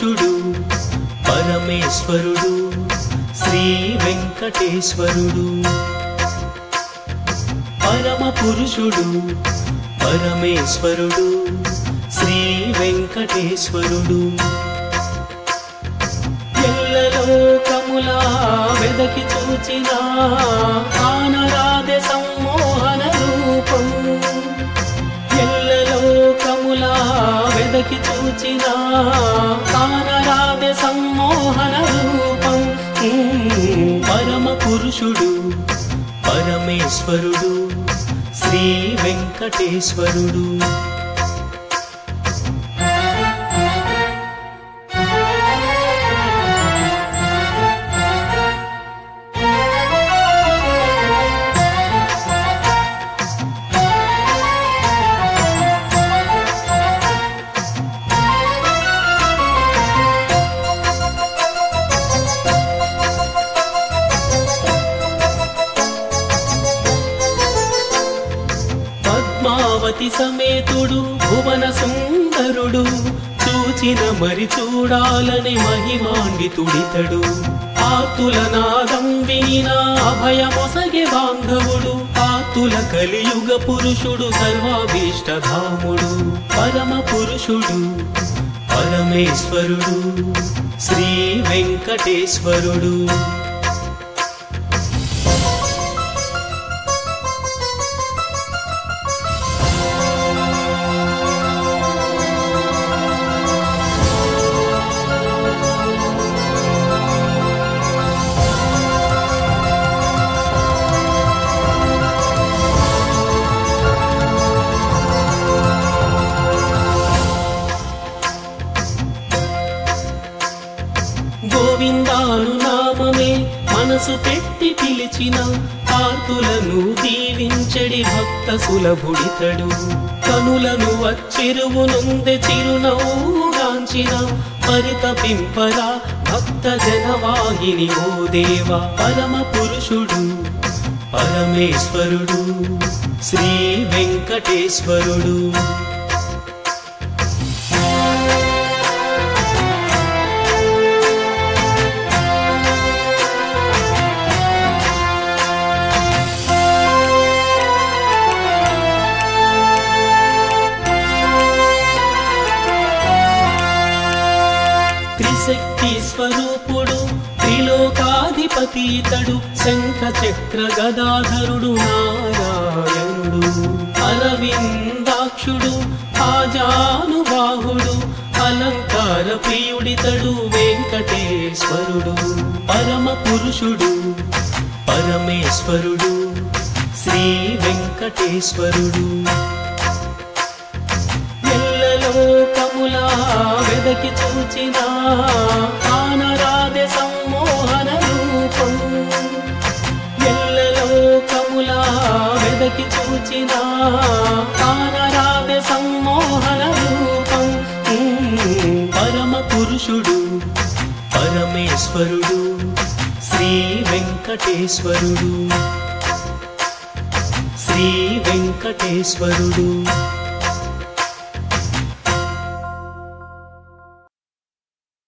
పురుషుడు పరమేశ్వరుడు శ్రీ వెంకటేశ్వరుడు పరమ పురుషుడు పరమేశ్వరుడు శ్రీ వెంకటేశ్వరుడు ఎల్లలోకములా వెదకి చూచిన ఆనరాధె సమ్మోహన రూపం ఎల్లలోకములా వెదకి చూచిన ఆనరాధె సమ్మోహన రూపం పరమ పురుషుడు పరమేశ్వరుడు శ్రీ వెంకటేశ్వరుడు పద్మావతి సమేతుడు భువన సుందరుడు చూచిన మరి చూడాలని మహిమాన్వితుడితడు ఆతుల నాదం వినిన అభయమొసగే బాంధవుడు ఆతుల కలియుగ పురుషుడు సర్వాభీష్టధాముడు పరమ పురుషుడు పరమేశ్వరుడు శ్రీ వెంకటేశ్వరుడు గోవిందాను నామమే మనసు పెట్టి పిలిచిన ఆర్తులను దీవించడి భక్త సులభుడితడు కనులను వచ్చెరువునుందె చిరునవ్వుగాంచిన పరితపింపరా భక్త జనవాహిని ఓ దేవ పరమ పురుషుడు పరమేశ్వరుడు శ్రీ వెంకటేశ్వరుడు త్రిశక్తి స్వరూపుడు త్రిలోకాధిపతి ఇతడు శంఖ చక్ర గదాధరుడు నారాయణుడు అరవిందాక్షుడు ఆజానుబాహుడు అలంకార ప్రియుడితడు వెంకటేశ్వరుడు పరమ పురుషుడు పరమేశ్వరుడు శ్రీ వెంకటేశ్వరుడు ఎల్లలోకములా వెదకి చూచిన ఆనరాధె సమ్మోహన రూపం ఎల్లలోకములా వెదకి చూచిన ఆనరాధె సమ్మోహన రూపం పరమ పురుషుడు పరమేశ్వరుడు శ్రీ వెంకటేశ్వరుడు శ్రీ వెంకటేశ్వరుడు